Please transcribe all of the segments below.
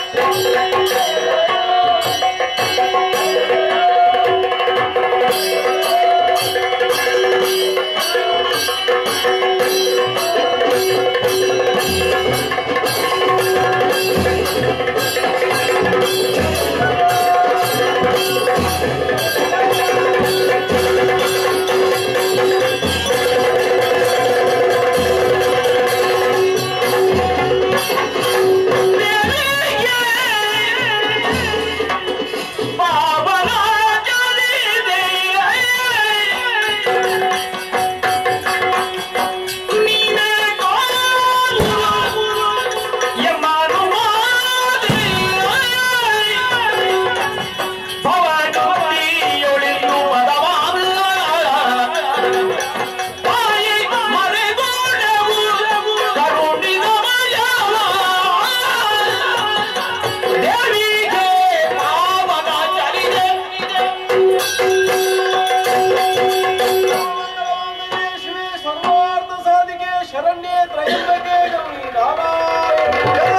ಶಿವೆ ಸರ್ವಾರ್ಥ ಸಾಧಿಕೆ ಶರಣ್ಯೇ ತ್ರಯಂಬಕೆ ಗೌರಿ ನಾರಾಯಣ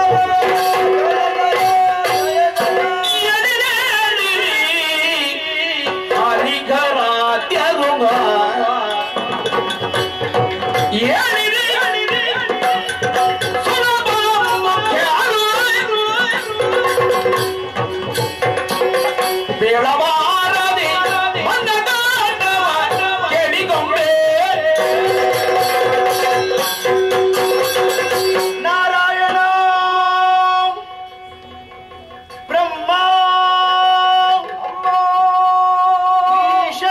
ಬೇಳಬಾರದೆ ಮನ್ನದಾಟವ ಕೇಳಿಕೊಂಬೆ ನಾರಾಯಣ ಬ್ರಹ್ಮ ಈಶ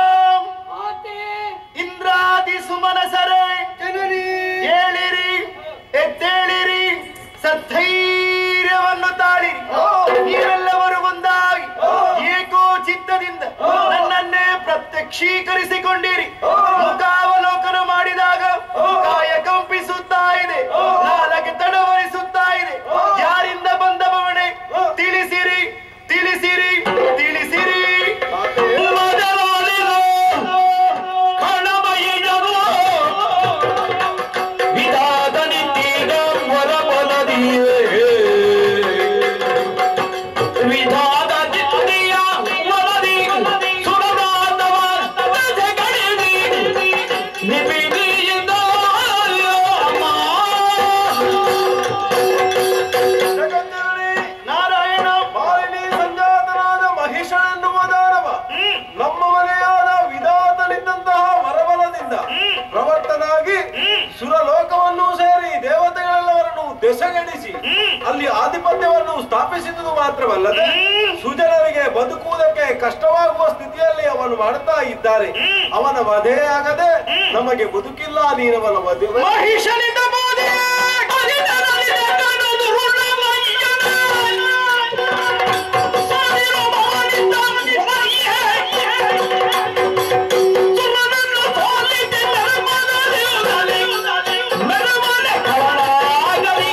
ಇಂದ್ರಾದಿ ಸುಮನಸರೇ ಏಳಿರಿ ಎದ್ದೇಳಿರಿ ಸದ್ಧೈರ್ಯವನ್ನು ತಾಳಿರಿ ನೀವೆಲ್ಲವರು ಒಂದಾಗಿ ಏಕೋ ಚಿತ್ತದಿಂದ ನನ್ನನ್ನೇ ಪ್ರತ್ಯಕ್ಷೀಕರಿಸಿಕೊಂಡಿರಿ ಮುಖಾವಲೋಕನ ಮಾಡಿದಾಗ ಕಾಯ ಕಂಪಿಸುತ್ತಾ ಇದೆ ನಾಲಗೆ ತಡವರಿಸುತ್ತಾ ಇದೆ ಯಾರಿಂದ ಬಂದ ಬವಣೆ ತಿಳಿಸಿರಿ ತಿಳಿಸಿರಿ ತಿಳಿಸಿರಿ ಮೊದಲಾಳಿರೋ ಕಣಮಯ್ಯನೋ ವಿಧಾದ ನಿತ್ತೀಗ ಹೊರಬಲದಿಯೇ ವಿಧಾದ ನಿತ್ಯ ವರದಿ ಸುರದಾದವ ದಶಗಳಿರಿ ನಿಬಿಡಿಯಿಂದ ಅಮ್ಮ ಜಗತ್ತಿನಲ್ಲಿ ನಾರಾಯಣ ಮಾಲಿನಿ ಸಂಜಾತನಾದ ಮಹಿಷನೆನ್ನುವ ದಾನವ ನಮ್ಮ ಮನೆಯಾದ ವಿಧಾತನಿದ್ದಂತಹ ವರಬಲದಿಂದ ಪ್ರವರ್ತನಾಗಿ ಸುರಲೋಕವನ್ನು ಸೇರಿ ದೇವತೆಗಳೆಲ್ಲವರನ್ನು ದೆಸೆಗೆಡಿಸಿ ಅಲ್ಲಿ ಆಧಿಪತ್ಯವನ್ನು ಸ್ಥಾಪಿಸಿದುದು ಮಾತ್ರವಲ್ಲದೆ ಸುಜನರಿಗೆ ಬದುಕುವುದಕ್ಕೆ ಕಷ್ಟವಾಗುವ ಸ್ಥಿತಿಯಲ್ಲಿ ಅವನು ಮಾಡ್ತಾ ಇದ್ದಾರೆ ಅವನ ವಧೆಯಾಗದೆ ನಮಗೆ ಬದುಕಿಲ್ಲ ನೀನವನ ವಧೆ ಮಹಿಷನಿಂದ ಬೋಧೆ ಅನಿತನಲಿದ ಕಣ್ಣು ಋಣಮಯ್ಯನ. ಸಾವಿರ ಮಾಡಿದ ಮಹಿಯೇ. ಸುರನನ್ನು ಸೋಲಿಸಿ ಧರ್ಮದಲ್ಲಿ ಮೆರವನೆ ಕವಲಾಗಲಿ.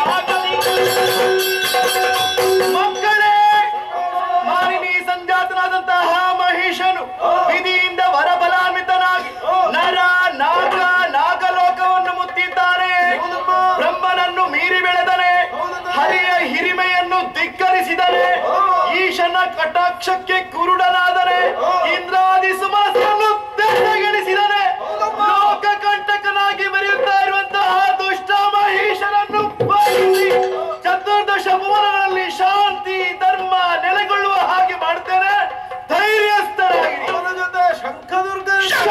ಮಕ್ಕಳೇ ಮಾಲಿನಿ ಸಂಜಾತನಾದಂತಹ ಮಹಿಷನು ವಿಧಿಯಿಂದ ವರಬಲಾನ್ವಿತನಾಗಿ ನರ ನಾಗ ನಾಗಲೋಕವನ್ನು ಮುತ್ತಿದ್ದಾನೆ ಬ್ರಹ್ಮನನ್ನು ಮೀರಿ ಬೆಳೆದನೆ ಹರಿಯ ಹಿರಿಮೆಯನ್ನು ಧಿಕ್ಕರಿಸಿದನೆ ಈಶನ ಕಟಾಕ್ಷಕ್ಕೆ ಕುರುಡನಾದರೆ ಇಂದ್ರಾದಿ ಸುಮನಸನ್ನು ತೆರೆಗಳಿಸಿದನೆ ಲೋಕ ಕಂಟಕನಾಗಿ ಮೆರೆಯುತ್ತಾ ಇರುವಂತಹ ದುಷ್ಟ ಮಹಿಷನನ್ನು ಬಯಸಿ ಚತುರ್ದಶ ಭುವನಗಳಲ್ಲಿ ಶಾಂತಿ ಧರ್ಮ ನೆಲೆಗೊಳ್ಳುವ ಹಾಗೆ ಮಾಡ್ತೇನೆ ಧೈರ್ಯಸ್ಥರಾಗಿರಿ ಅವನ ಜೊತೆ ಶಂಖದುರ್ಗ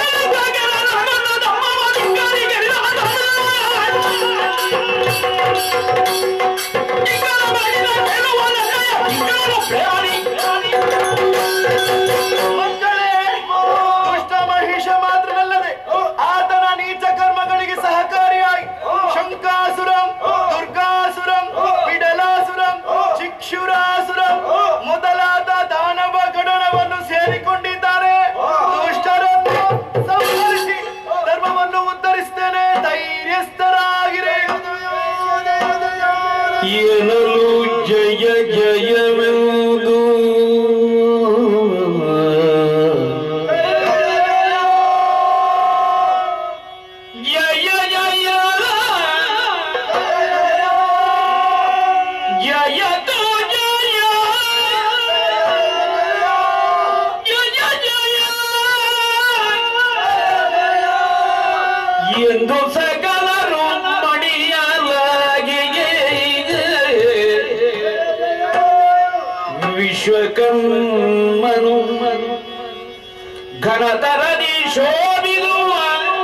ಮಕ್ಕಳೇ ದುಷ್ಟ ಮಹಿಷ ಮಾತ್ರವಲ್ಲದೆ ಆತನ ನೀಚ ಕರ್ಮಗಳಿಗೆ ಸಹಕಾರಿಯಾಗಿ ಶಂಕಾಸುರಂ ದುರ್ಗಾಸುರಂ ಬಿಡಲಾಸುರಂ ಚಿಕ್ಷುರಾಸುರಂ ಮೊದಲಾದ ದಾನವ ಗಣನವನ್ನು ಸೇರಿಕೊಂಡಿದ್ದಾರೆ ದುಷ್ಟರನ್ನು ಸಂಹರಿಸಿ ಧರ್ಮವನ್ನು ಉದ್ಧರಿಸ್ತೇನೆ ಧೈರ್ಯಸ್ಥರಾಗಿರೆ ಎನಲು ಜಯ ಜಯವೆಂದು ಜಯ ಜಯ ಜಯ ತು ಜಯ ವಿಶ್ವಕರ್ಮನು ಘನತರದಿ ಶೋಭಿಸುವ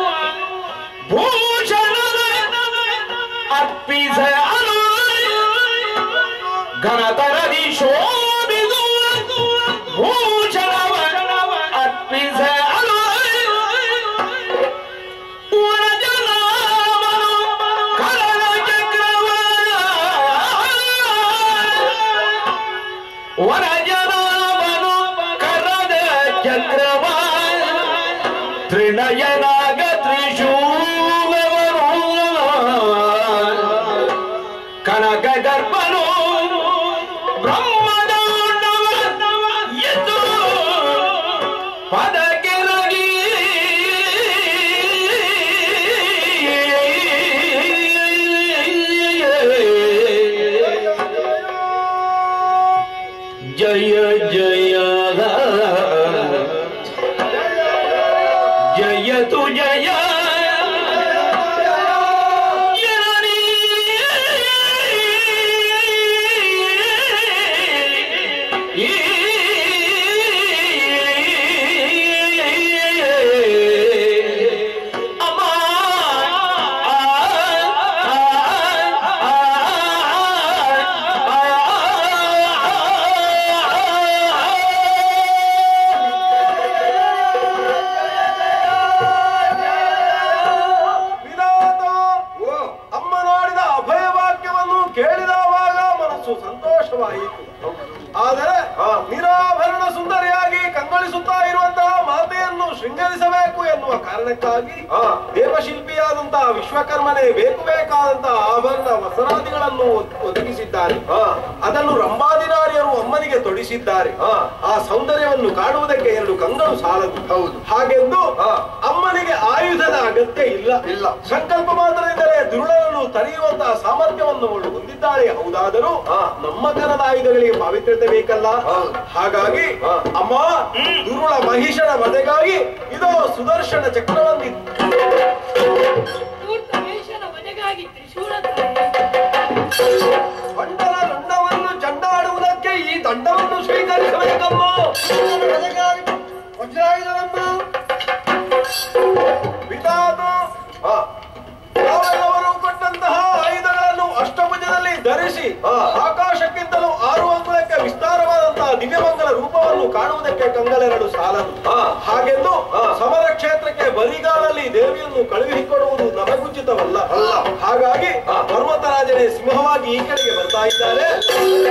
ಭೂಷಣದ ಅರ್ಪಿಸ ಘನತರದಿ ಶೋಭಿಸುವ ಭೂಷಣವ ಅರ್ಪಿಸ ವರಜನಾಮನು ಕರದ ಚಕ್ರವ ತ್ರಿನಯನಾಗ ತ್ರಿಶೂಲವರು ಕನಕ ಗರ್ಭನು ಬ್ರಹ್ಮದಾಂಡವ ಎದ್ದು ಪದಕೆರಗಿ ಜಯ ಜಯ ಜಯ ತು ಜಯ ಜನನಿ. ಅಮ್ಮ ವಿಧಾತ ಅಮ್ಮ ನಾಡಿದ ಅಭಯ ವಾಕ್ಯವನ್ನು ಕೇಳಿದವಾಗ ಮನಸ್ಸು ಸಂತೋಷವಾಯಿತು ಆದರೆ ನಿರಾಭರಣ ಸುಂದರಿಯಾಗಿ ಕಂಗೊಳಿಸುತ್ತಾ ಇರುವಂತಹ ಮಾತೆಯನ್ನು ಶೃಂಗರಿಸಬೇಕು ಎನ್ನುವ ಕಾರಣಕ್ಕಾಗಿ ದೇವಶಿಲ್ಪಿಯಾದಂತಹ ವಿಶ್ವಕರ್ಮನೇ ಬೇಕು ಬೇಕಾದಂತಹ ಆಭರಣ ವಸರಾದಿಗಳನ್ನು ಒದ್- ಒದಗಿಸಿದ್ದಾರೆ ಅದನ್ನು ರಂಭಾದಿನಾರಿಯರು ಅಮ್ಮನಿಗೆ ತೊಡಿಸಿದ್ದಾರೆ ಆ ಸೌಂದರ್ಯವನ್ನು ಕಾಣುವುದಕ್ಕೆ ಎರಡು ಕಂಗಳು ಸಾಲದು ಹೌದು ಹಾಗೆಂದು ಅಮ್ಮನಿಗೆ ಆಯುಧದ ಅಗತ್ಯ ಇಲ್ಲ ಇಲ್ಲ ಸಂಕಲ್ಪ ಮಾತ್ರದಿಂದಲೇ ದುರುಳನನ್ನು ತಡೆಯುವಂತಹ ಸಾಮರ್ಥ್ಯವನ್ನು ಅವಳು ಹೊಂದಿದ್ದಾಳೆ ಹೌದಾದರೂ ನಮ್ಮ ಕರದ ಆಯುಧಗಳಿಗೆ ಪಾವಿತ್ರ್ಯತೆ ಬೇಕಲ್ಲ ಹಾಗಾಗಿ ಅಮ್ಮ ದುರುಳ ಮಹಿಷನ ವಧೆಗಾಗಿ ಇದೋ ಸುದರ್ಶನ ಚಕ್ರವನ್ನಿ ಧೂರ್ತ ವೇಷನ ವಧೆಗಾಗಿ ತ್ರಿಶೂಲ ಬಂಡಲ ದಂಡವನ್ನು ಚಂಡಾಡುವುದಕ್ಕೆ ಈ ದಂಡವನ್ನು ಸ್ವೀಕರಿಸಬೇಕಮ್ಮ ವಿಧಾತ ನಾವೆಲ್ಲವರು ಕೊಟ್ಟಂತಹ ಆಯುಧಗಳನ್ನು ಅಷ್ಟಭುಜದಲ್ಲಿ ಧರಿಸಿ ಆಕಾಶಕ್ಕಿಂತಲೂ ಆರು ಅಂಗುಳಕ್ಕೆ ವಿಸ್ತಾರವಾದಂತಹ ದಿವ್ಯಮಂಗಲ ರೂಪವನ್ನು ಕಾಣುವುದಕ್ಕೆ ಕಂಗಲೆರಡು ಸಾಲದು ಹಾಗೆಂದು ಸಮರ ಕ್ಷೇತ್ರಕ್ಕೆ ಬರಿಗಾಲಲ್ಲಿ ದೇವಿಯನ್ನು ಕಳುಹಿಕೊಡುವುದು ನಮಗುಚಿತವಲ್ಲ ಹಾಗಾಗಿ ಪರ್ವತರಾಜನೇ ಸಿಂಹವಾಗಿ ಈ ಕಡೆಗೆ ಬರ್ತಾ ಇದ್ದಾರೆ